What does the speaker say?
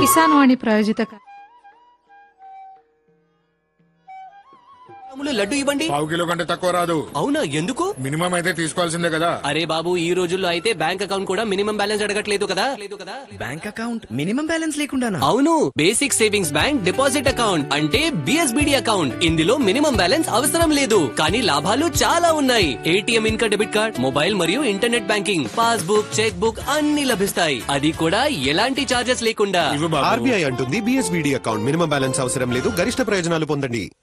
కిసాన్ వాణి ప్రాయోజిత కా- గ్రాములు లడ్డు ఇవ్వండి పావు కిలో కంటే తక్కువ రాదు అవునా ఎందుకు మినిమం అయితే తీసుకోవాల్సిందే కదా అరే బాబు ఈ రోజుల్లో అయితే బ్యాంక్ అకౌంట్ కూడా మినిమం బ్యాలెన్స్ అడగట్లేదు కదా లేదు కదా బ్యాంక్ అకౌంట్ మినిమం బ్యాలెన్స్ లేకుండానా అవును basic savings bank deposit account అంటే బిఎస్బిడి అకౌంట్ ఇందులో మినిమం బ్యాలెన్స్ అవసరం లేదు కానీ లాభాలు చాలా ఉన్నాయి ఏటీఎం ఇంకా డెబిట్ కార్డ్ మొబైల్ మరియు internet banking passbook cheque book అన్ని లభిస్తాయి అది కూడా ఎలాంటి చార్జెస్ లేకుండా ఇవ్వు బాబు ఆర్బీఐ అంటుంది బిఎస్బిడి అకౌంట్ మినిమం బ్యాలెన్స్ అవసరం లేదు గరిష్ట ప్రయోజనాలు పొందండి